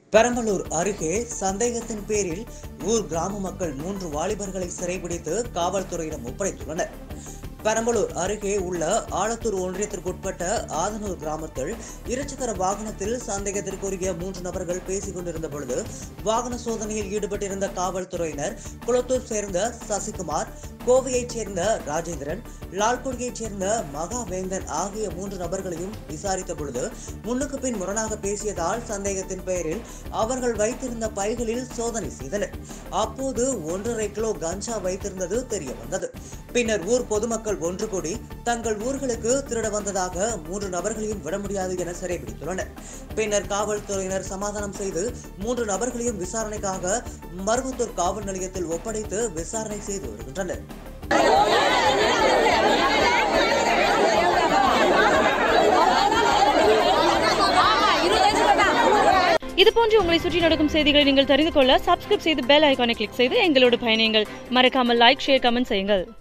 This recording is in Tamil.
பெரம்பலூர் அருகே சந்தேகத்தின் பேரில் ஊர் கிராம மக்கள் மூன்று வாலிபர்களை சிறைபிடித்து காவல்துறையிடம் ஒப்படைத்துள்ளனர் பெரம்பலூர் அருகே உள்ள ஆலத்தூர் ஒன்றியத்திற்குட்பட்ட ஆதனூர் கிராமத்தில் இருசக்கர வாகனத்தில் சந்தேகத்திற்குரிய மூன்று நபர்கள் பேசிக் கொண்டிருந்த பொழுது வாகன சோதனையில் ஈடுபட்டிருந்த காவல்துறையினர் குளத்தூர் சேர்ந்த சசிகுமார் கோவையைச் சேர்ந்த ராஜேந்திரன் லால்குடியைச் சேர்ந்த மகாவேந்தன் ஆகிய மூன்று நபர்களையும் விசாரித்த பொழுது முன்னுக்கு பின் முரணாக பேசியதால் சந்தேகத்தின் பெயரில் அவர்கள் வைத்திருந்த பைகளில் சோதனை செய்தனர் அப்போது ஒன்றரை கிலோ கஞ்சா வைத்திருந்தது தெரிய வந்தது பின்னர் ஊர் பொதுமக்கள் ஒன்று கூடி தங்கள் ஊர்களுக்கு திருட வந்ததாக மூன்று நபர்களையும் விட முடியாது என சிறைபிடித்துள்ளனர் பின்னர் காவல்துறையினர் சமாதானம் செய்து மூன்று நபர்களையும் விசாரணைக்காக மருவத்தூர் காவல் நிலையத்தில் ஒப்படைத்து விசாரணை செய்து வருகின்றனர் இது போன்று உங்களை சுற்றி நடக்கும் செய்திகளை நீங்கள் தெரிந்து கொள்ள சப்ஸ்கிரைப் செய்து பெல் ஐகானை கிளிக் செய்து எங்களோடு பயணியுங்கள் மறக்காமல் லைக் ஷேர் கமெண்ட் செய்யுங்கள்